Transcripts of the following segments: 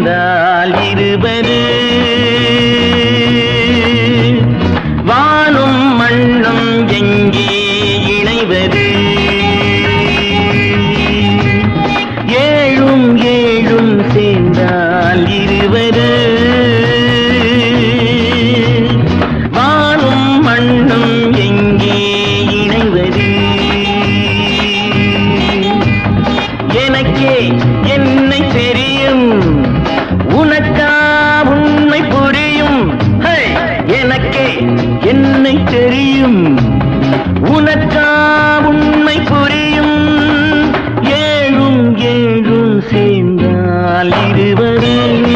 சேர்ந்தால் இருபது வானும் மண்ணும் எங்கே இணைவது ஏழும் ஏழும் சேர்ந்தால் இருபது வானும் மண்ணும் எங்கே இணைவது எனக்கே என்னை தெரியும் உனக்கா உண்மை புரியும் ஹே! எனக்கே என்னை தெரியும் உனக்கா உண்மை புரியும் ஏழும் ஏழும் சேர்ந்தால் இருவரு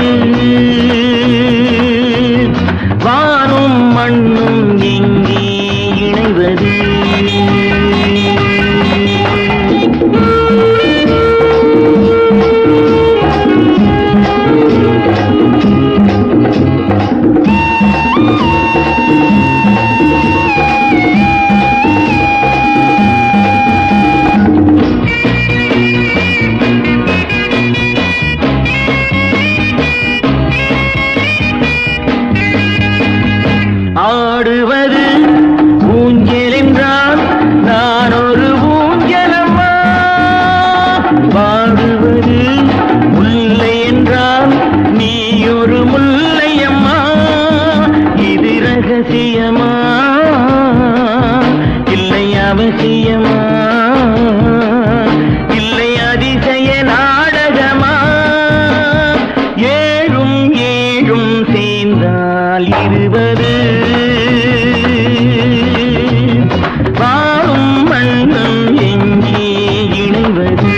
வானும் மண்ணும் எங்கே இணைவது ஆடுவது ஊஞ்சல் என்றால் நான் ஒரு ஊஞ்சலம்மா பாடுவது முல்லை என்றால் நீ ஒரு முல்லையம்மா இது ரகசியமா இல்லை அவசியமா இல்லை அதிசய நாடகமா ஏழும் ஏழும் சேர்ந்தால் இருபது வாழும் மண்ணும் எங்கே இணைவது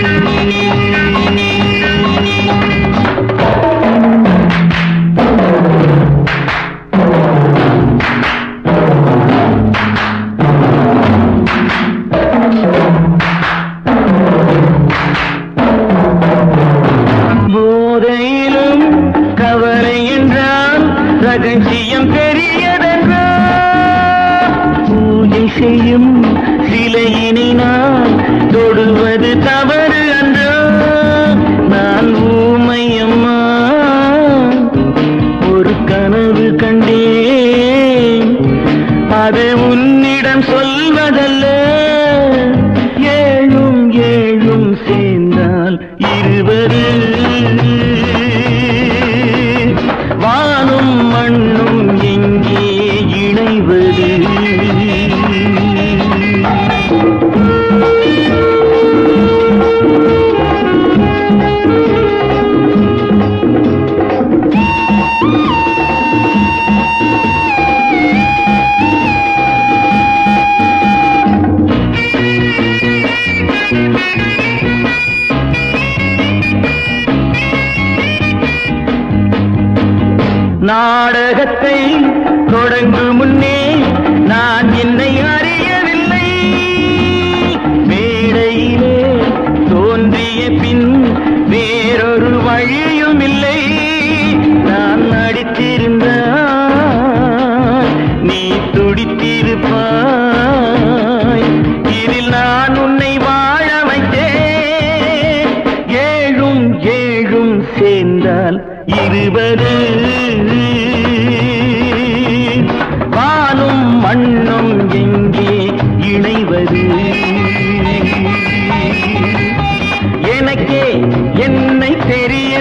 போதையிலும் கவலை என்றால் ரகசியம் பெரியதென்றால் பூஜை செய்யும் சிலையினை நான் தொடுவது தவறு அன்றோ நான் ஊமையம்மா ஒரு கனவு கண்டேன் அது உன்னிடம் சொல்வதல்ல ஏழும் ஏழும் சேர்ந்தால் இருவரு வானும் மண்ணும் எங்கே இணைவது நாடகத்தை தொடங்கும் முன்னே நான் என்னை அறியவில்லை மேடையிலே தோன்றிய பின் வேறொரு வழியும் இல்லை நான் நடித்திருந்த நீ துடித்திருப்பாய் இதில் நான் உன்னை வாழ வைத்தேன் ஏழும் ஏழும் சேர்ந்தால் இருபது வானும் மண்ணும் எங்கே இணைவது எனக்கே என்னை தெரிய